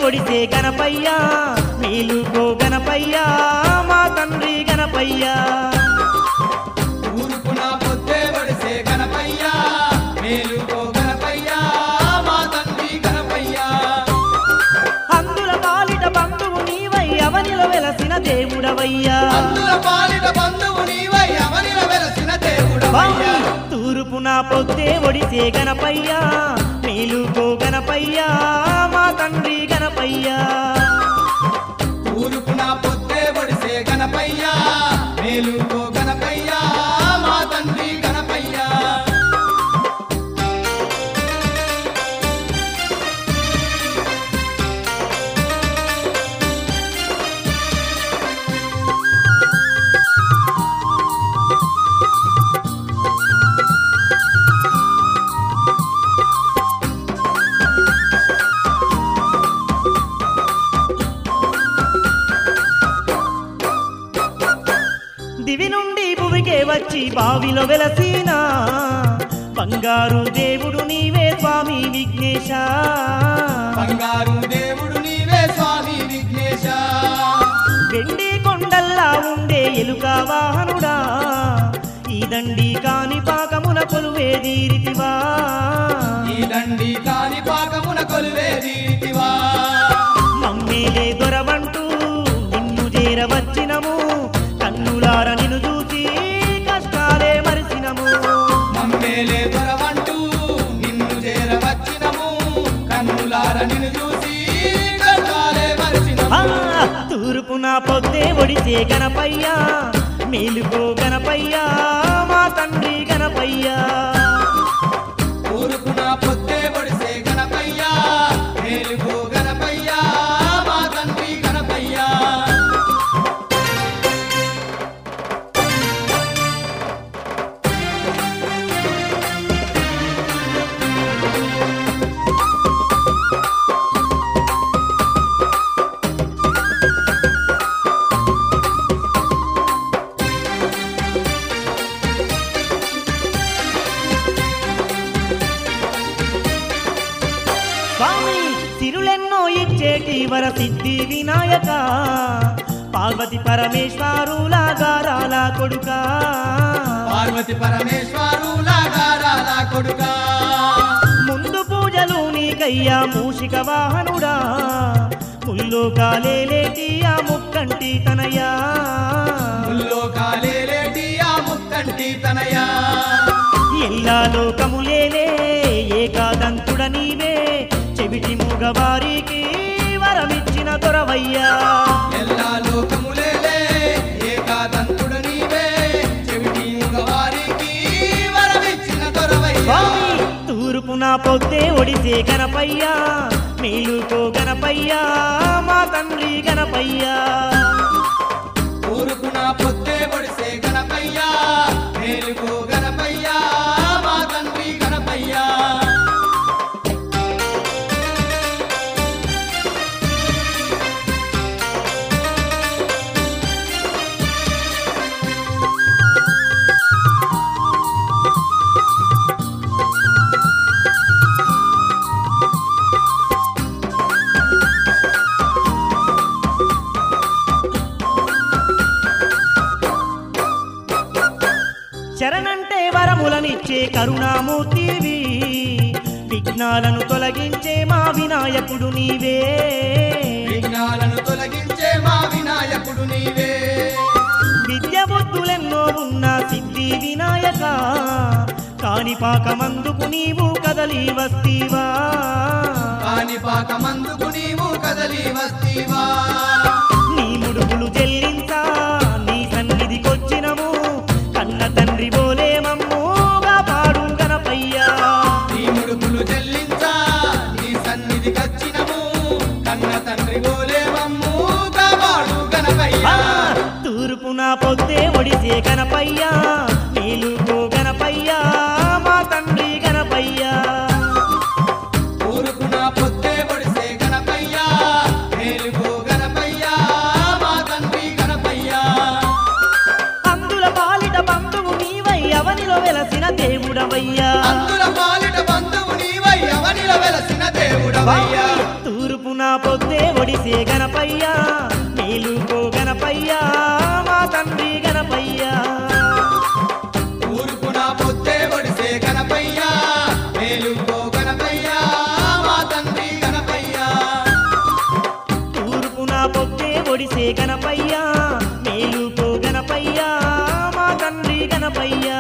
ఒడిసే గణపయ్యా మేలుకో గణపయ్యా మా తండ్రి గణపయ్యా ఊరుకున పొద్దే వడిసే గణపయ్యా మేలుకో గణపయ్యా మా తండ్రి గణపయ్యా అందుల పాలిట బంధువు నీవై అవనిలో వెలసిన దేవుడవయ్యా అందుల పాలిట బంధువు నీవై అవనిల వెలసిన దేవుడవయ్యా తూర్పున పొద్దే ఒడిసే గణపయ్యా మేలుకో గణపయ్యా మా తండ్రి గణపయ్యా ఊరుకున పొద్దే వడిసే గణపయ్యా మేలుకో గణపయ్యా మా తండ్రి గణపయ్యా దివి నుండి భువికే వచ్చి బావిలో వెలసిన బంగారు దేవుడు నీవే స్వామి విఘ్నేశ బంగారు దేవుడు నీవే స్వామి విఘ్నేశ వెండి కొండల్లా ఉండే ఎలుక వాహనుడా ఈ దండి కాని పాకమున కొలువే దీరితివా ఈ దండి కాని పాకమున కొలువే దీటివా మమ్మేలే దొరవంటూ నిన్ను చేరవచ్చినము కన్నులార నిన్ను చూసి కష్టాలే మరిచినము మమ్మేలే దొరవంటూ నిన్ను చేరవచ్చినము కన్నులార నిన్ను చూసి కష్టాలే ఆ, మరిచినము తూర్పున పొద్దే ఒడిసే గణపయ్యా మేలుకో గణపయ్యా మా తండ్రి గణపయ్యా ఊరుకున పొద్దే పొడిసే గణపయ్యా మేలుకో గణపయ్యా మా తండ్రి గణపయ్యా స్వామి సిరులెన్నో ఇచ్చేటి వర సిద్ధి వినాయక పార్వతి పరమేశ్వరులా గారాల కొడుకా పార్వతి పరమేశ్వరులా గారాల కొడుకా ముందు పూజలు నీకయ్యా మూషిక వాహనుడా ముల్లోకాలేటి ఆ ముక్కంటి తనయా ముల్లోకాలేలేటి ఆ ముక్కంటి తనయా ఎల్లా లోకములేలే ఏకాదంతుడ నీవే చెవిటి మూగవారికి వరమిచ్చిన దొరవయ్యా ఎల్లా లోకములేలే ఏకాదంతుడు నీవే చెవిటి మగవారికి వరమిచ్చిన దొరవయ్యా స్వామి తూర్పున పొద్దే ఒడిసే గణపయ్యా మేలుకో గణపయ్యా మా తండ్రి గణపయ్యా ఊరుకున పొద్దే పొడిసే గణపయ్యా మేలుకో గణపయ్యా మా తండ్రి గణపయ్యా శరణంటే వరములనిచ్చే కరుణామూర్తివి విఘ్నాలను తొలగించే మా వినాయకుడు నీవే విఘ్నాలను తొలగించే మా వినాయకుడు నీవే విద్య బుద్ధులెన్నో ఉన్న సిద్ధి వినాయక కాణిపాకమందుకు నీవు కదలి వస్తీవా కాణిపాకమందుకు నీవు కదలి వస్తీవా నీ ముడుపులు చెల్లించా నీ సన్నిధికొచ్చినము కన్న తండ్రి బోలే మమ్మూగా పాడు గణపయ్యా నీ ముడుపులు చెల్లించా నీ సన్నిధి కచ్చినము కన్న తండ్రి గోలే మమ్ము కాపాడు ఆ, గణపయ్యా తూర్పున పొద్దే ఒడిసే గణపయ్యా మేలుకో గణపయ్యా మా తండ్రి గణపయ్యా ఊరుకున పొద్దే పొడిసే గణపయ్యా మేలుకో గణపయ్యా మా తండ్రి గణపయ్యా అందుల పాలిట బంధువు నీవై అవనిలో వెలసిన దేవుడవయ్యా అందుల పాలిట బంధువు నీవై అవనిల వెలసిన దేవుడవయ్యా తూర్పున పొద్దే ఒడిసే గణపయ్యా మేలుకో గణపయ్యా మా తండ్రి గణపయ్యా